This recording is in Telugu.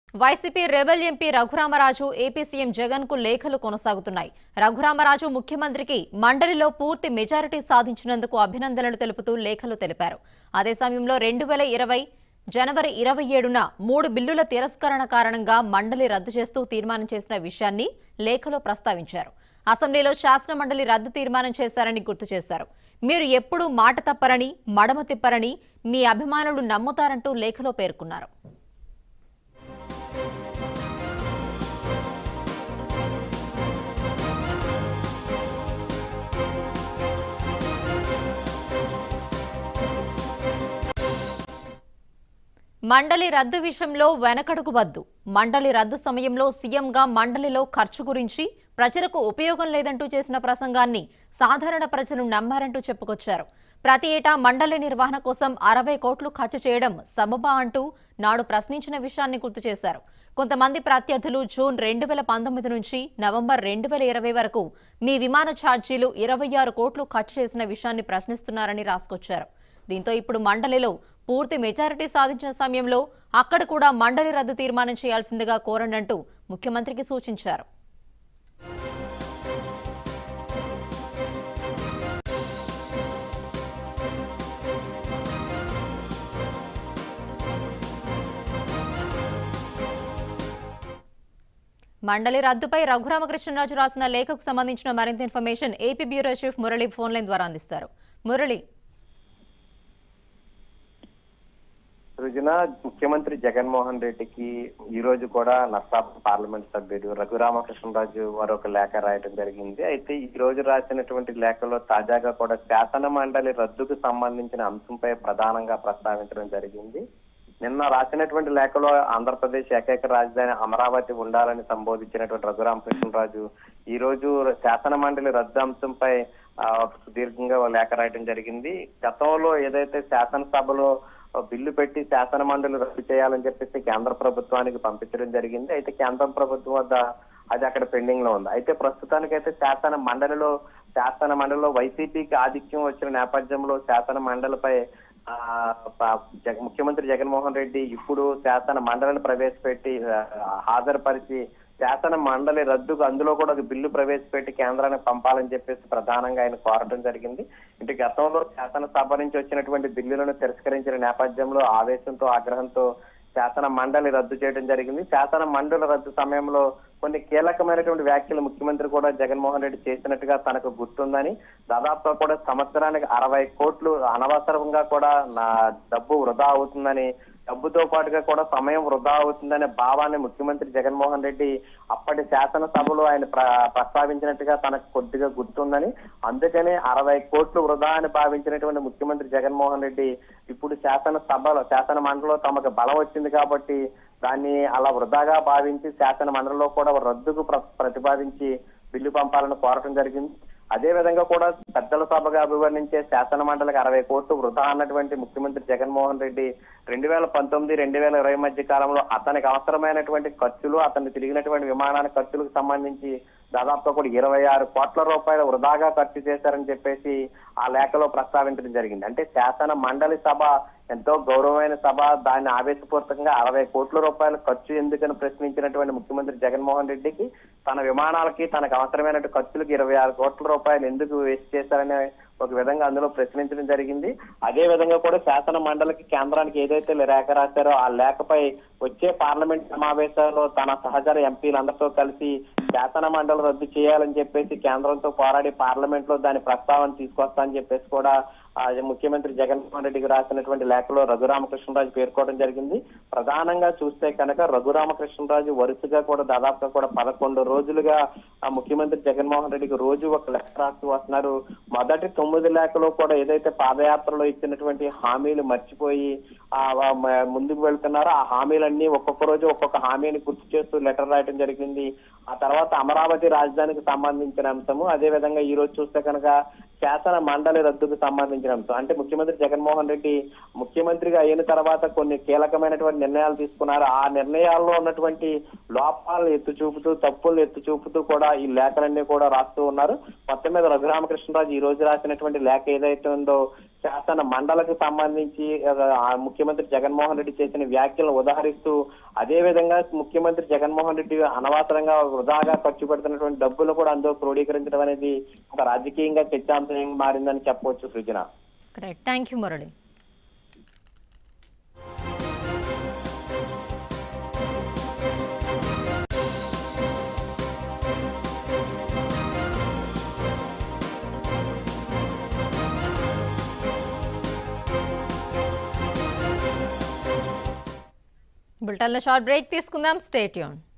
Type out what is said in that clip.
YCP rebel MP Raghuramaraju AP CM Jagan కు లేఖలు కొనసాగుతున్నాయి రఘురామరాజు ముఖ్యమంత్రికి మండలిలో పూర్తి మెజారిటీ సాధించినందుకు అభినందనలు తెలుపుతూ లేఖలు తెలిపారు అదే సమయంలో రెండు వేల ఇరవై జనవరి ఇరవై ఏడున మూడు బిల్లుల తిరస్కరణ కారణంగా మండలి రద్దు చేస్తూ తీర్మానం చేసిన విషయాన్ని లేఖలో ప్రస్తావించారు అసెంబ్లీలో శాసన మండలి రద్దు తీర్మానం చేశారని గుర్తు చేశారు మీరు ఎప్పుడూ మాట తప్పరని మడమ తిప్పరని మీ అభిమానులు నమ్ముతారంటూ లేఖలో పేర్కొన్నారు మండలి రద్దు విషయంలో వెనకడుగు వద్దు మండలి రద్దు సమయంలో సీఎంగా మండలిలో ఖర్చు గురించి ప్రజలకు ఉపయోగం లేదంటూ చేసిన ప్రసంగాన్ని సాధారణ ప్రజలు నమ్మారంటూ చెప్పుకొచ్చారు ప్రతి ఏటా మండలి నిర్వహణ కోసం అరవై కోట్లు ఖర్చు చేయడం సబబా అంటూ నాడు ప్రశ్నించిన విషయాన్ని గుర్తు చేశారు కొంతమంది ప్రత్యర్థులు జూన్ రెండు వేల పంతొమ్మిది నుంచి నవంబర్ రెండు వేల ఇరవై వరకు మీ విమాన ఛార్జీలు ఇరవై ఆరు కోట్లు ఖర్చు చేసిన విషయాన్ని ప్రశ్నిస్తున్నారని రాసుకొచ్చారు దీంతో ఇప్పుడు మండలిలో పూర్తి మెజారిటీ సాధించిన సమయంలో అక్కడ కూడా మండలి రద్దు తీర్మానం చేయాల్సిందిగా కోరండంటూ ముఖ్యమంత్రికి సూచించారు మండలి రద్దుపై రఘురామకృష్ణరాజు రాసిన లేఖకు సంబంధించిన మరింత information AP bureau chief Murali phone line ద్వారా అందిస్తారు మురళి సృజన ముఖ్యమంత్రి జగన్మోహన్ రెడ్డికి ఈ రోజు కూడా నర్సాపు పార్లమెంట్ సభ్యుడు రఘురామకృష్ణరాజు మరొక లేఖ రాయడం జరిగింది అయితే ఈ రోజు రాసినటువంటి లేఖలో తాజాగా కూడా శాసన మండలి రద్దుకు సంబంధించిన అంశంపై ప్రధానంగా ప్రస్తావించడం జరిగింది నిన్న రాసినటువంటి లేఖలో ఆంధ్రప్రదేశ్ ఏకైక రాజధాని అమరావతి ఉండాలని సంబోధించినటువంటి రఘురామకృష్ణరాజు ఈ రోజు శాసన మండలి రద్దు అంశంపై ఆ, ఒక సుదీర్ఘంగా ఓ లేఖ రాయడం జరిగింది గతంలో ఏదైతే శాసనసభలో బిల్లు పెట్టి శాసన మండలి రద్దు చేయాలని చెప్పేసి కేంద్ర ప్రభుత్వానికి పంపించడం జరిగింది అయితే కేంద్ర ప్రభుత్వం వద్ద అది అక్కడ పెండింగ్ లో ఉంది అయితే ప్రస్తుతానికైతే శాసన మండలిలో శాసన మండలిలో వైసీపీకి ఆధిక్యం వచ్చిన నేపథ్యంలో శాసన మండలిపై ఆ, ప- జగ- ముఖ్యమంత్రి జగన్మోహన్ రెడ్డి ఇప్పుడు శాసన మండలిని ప్రవేశపెట్టి ఆ, హాజరుపరిచి శాసన మండలి రద్దుకు అందులో కూడా ఒక బిల్లు ప్రవేశపెట్టి కేంద్రానికి పంపాలని చెప్పేసి ప్రధానంగా ఆయన కోరడం జరిగింది ఇటు గతంలో శాసనసభ నుంచి వచ్చినటువంటి బిల్లులను తిరస్కరించిన నేపథ్యంలో ఆవేశంతో ఆగ్రహంతో శాసన మండలి రద్దు చేయడం జరిగింది శాసన మండలి రద్దు సమయంలో కొన్ని కీలకమైనటువంటి వ్యాఖ్యలు ముఖ్యమంత్రి కూడా జగన్మోహన్ రెడ్డి చేసినట్టుగా తనకు గుర్తుందని దాదాపుగా కూడా సంవత్సరానికి అరవై కోట్లు అనవసరంగా కూడా నా డబ్బు వృధా అవుతుందని డబ్బుతో పాటుగా కూడా సమయం వృధా అవుతుందనే భావాన్ని ముఖ్యమంత్రి జగన్మోహన్ రెడ్డి అప్పటి శాసనసభలో ఆయన ప్ర- ప్రస్తావించినట్టుగా తనకు కొద్దిగా గుర్తుందని అందుకనే అరవై కోట్లు వృధా అని భావించినటువంటి ముఖ్యమంత్రి జగన్మోహన్ రెడ్డి ఇప్పుడు శాసనసభలో శాసన మండలిలో తమకు బలం వచ్చింది కాబట్టి దాన్ని అలా వృధాగా భావించి శాసన మండలిలో కూడా రద్దుకు ప్ర- ప్రతిపాదించి బిల్లు పంపాలని కోరటం జరిగింది అదే విధంగా కూడా పెద్దల సభగా అభివర్ణించే శాసన మండలికి అరవై కోట్లు వృధా అన్నటువంటి ముఖ్యమంత్రి జగన్మోహన్ రెడ్డి రెండు వేల పంతొమ్మిది రెండు వేల ఇరవై మధ్య కాలంలో అతనికి అవసరమైనటువంటి ఖర్చులు అతను తిరిగినటువంటి విమానాల ఖర్చులకు సంబంధించి దాదాపుగా కూడా ఇరవై ఆరు కోట్ల రూపాయలు వృధాగా ఖర్చు చేశారని చెప్పేసి ఆ లేఖలో ప్రస్తావించడం జరిగింది అంటే శాసన మండలి సభ ఎంతో గౌరవమైన సభ దాన్ని ఆవేశపూర్వకంగా అరవై కోట్ల రూపాయల ఖర్చు ఎందుకని ప్రశ్నించినటువంటి ముఖ్యమంత్రి జగన్మోహన్ రెడ్డికి తన విమానాలకి తనకు అవసరమైనటువంటి ఖర్చులకు ఇరవై ఆరు కోట్ల రూపాయలు ఎందుకు వేస్ట్ చేశారనే ఒక విధంగా అందులో ప్రశ్నించడం జరిగింది అదే విధంగా కూడా శాసన మండలికి కేంద్రానికి ఏదైతే లేఖ రాశారో ఆ లేఖపై వచ్చే పార్లమెంట్ సమావేశాల్లో తన సహచర ఎంపీలందరితో కలిసి శాసన మండలి రద్దు చేయాలని చెప్పేసి కేంద్రంతో పోరాడి పార్లమెంట్ లో దాని ప్రస్తావన తీసుకొస్తా అని చెప్పేసి కూడా ఆ ముఖ్యమంత్రి జగన్మోహన్ రెడ్డికి రాసినటువంటి లేఖలో రఘురామకృష్ణరాజు పేర్కోవడం జరిగింది ప్రధానంగా చూస్తే కనుక రఘురామకృష్ణరాజు వరుసగా కూడా దాదాపుగా కూడా పదకొండు రోజులుగా ఆ ముఖ్యమంత్రి జగన్మోహన్ రెడ్డికి రోజు ఒక లేఖ రాస్తూ వస్తున్నారు మొదటి తొమ్మిది లేఖలో కూడా ఏదైతే పాదయాత్రలో ఇచ్చినటువంటి హామీలు మర్చిపోయి ఆ వ- మ- ముందుకు వెళ్తున్నారో ఆ హామీలన్నీ ఒక్కొక్క రోజు ఒక్కొక్క హామీని గుర్తు చేస్తూ లెటర్ రాయడం జరిగింది ఆ తర్వాత అమరావతి రాజధానికి సంబంధించిన అంశము అదే విధంగా ఈ రోజు చూస్తే కనుక శాసన మండలి రద్దుకు సంబంధించిన అంశం అంటే ముఖ్యమంత్రి జగన్మోహన్ రెడ్డి ముఖ్యమంత్రిగా అయిన తర్వాత కొన్ని కీలకమైనటువంటి నిర్ణయాలు తీసుకున్నారు ఆ నిర్ణయాల్లో ఉన్నటువంటి లోపాలను ఎత్తు చూపుతూ తప్పులు ఎత్తు చూపుతూ కూడా ఈ లేఖలన్నీ కూడా రాస్తూ ఉన్నారు మొత్తం మీద రఘురామకృష్ణరాజు ఈ రోజు రాసినటువంటి లేఖ ఏదైతే ఉందో శాసన మండలకు సంబంధించి ఆ, ముఖ్యమంత్రి జగన్మోహన్ రెడ్డి చేసిన వ్యాఖ్యలను ఉదాహరిస్తూ అదే విధంగా ముఖ్యమంత్రి జగన్మోహన్ రెడ్డి అనవసరంగా వృధాగా ఖర్చు పెడుతున్నటువంటి డబ్బులు కూడా అందులో క్రోడీకరించడం అనేది ఒక రాజకీయంగా చర్చాంశంగా మారిందని చెప్పవచ్చు Srujana great thank you Murali బులెటిన్లో షార్ట్ బ్రేక్ తీసుకుందాం స్టేట్ యూన్